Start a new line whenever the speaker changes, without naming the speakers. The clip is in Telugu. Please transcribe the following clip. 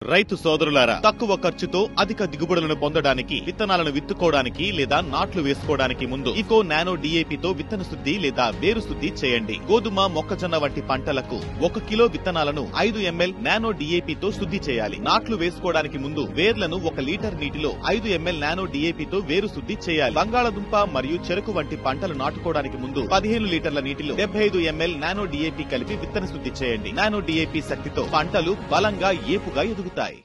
రైతు సోదరులారా తక్కువ ఖర్చుతో అధిక దిగుబడులను పొందడానికి విత్తనాలను విత్తుకోవడానికి లేదా నాట్లు వేసుకోవడానికి ముందు ఇకో నానో డిఏపితో విత్తన శుద్ధి లేదా వేరు శుద్ధి చేయండి గోధుమ మొక్కజొన్న వంటి పంటలకు ఒక కిలో విత్తనాలను ఐదు ఎంఎల్ నానో డిఏపితో శుద్ధి చేయాలి నాట్లు వేసుకోవడానికి ముందు వేర్లను ఒక లీటర్ నీటిలో ఐదు ఎంఎల్ నానో డిఏపితో వేరు శుద్ధి చేయాలి బంగాళదుంప మరియు చెరుకు వంటి పంటలు నాటుకోవడానికి ముందు పదిహేను లీటర్ల నీటిలో డెబ్బై ఐదు ఎంఎల్ నానో డిఏపి కలిపి విత్తన శుద్ధి చేయండి నానో డిఏపి శక్తితో పంటలు బలంగా ఏపుగా ఎదుగుతాయి